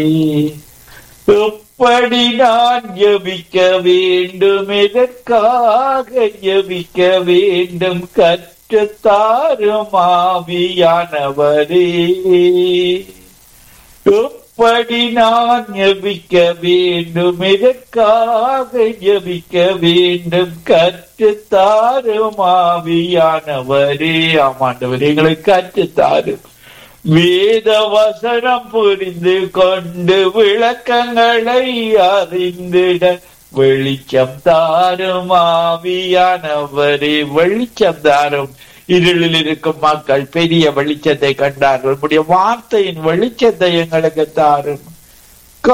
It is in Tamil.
எப்படி நான் ஜபிக்க வேண்டும் எதற்காக ஜபிக்க வேண்டும் கற்றுத்தாரும் ஆவியானவரே எப்படி நான் ஜபிக்க வேண்டும் எதற்காக ஜபிக்க வேண்டும் கற்றுத்தாரும் ஆவியானவரே ஆமாண்டவர் எங்களுக்கு கற்றுத்தாரும் வேத வசனம் புரிந்து கொண்டு விளக்கங்களை அறிந்திட வெளிச்சம் தாரும் ஆவியானவரே வெளிச்சம் தாரும் இருளில் இருக்கும் மக்கள் பெரிய வெளிச்சத்தை கண்டார்கள் உடைய வார்த்தையின் வெளிச்சத்தை எங்களுக்கு தாரும்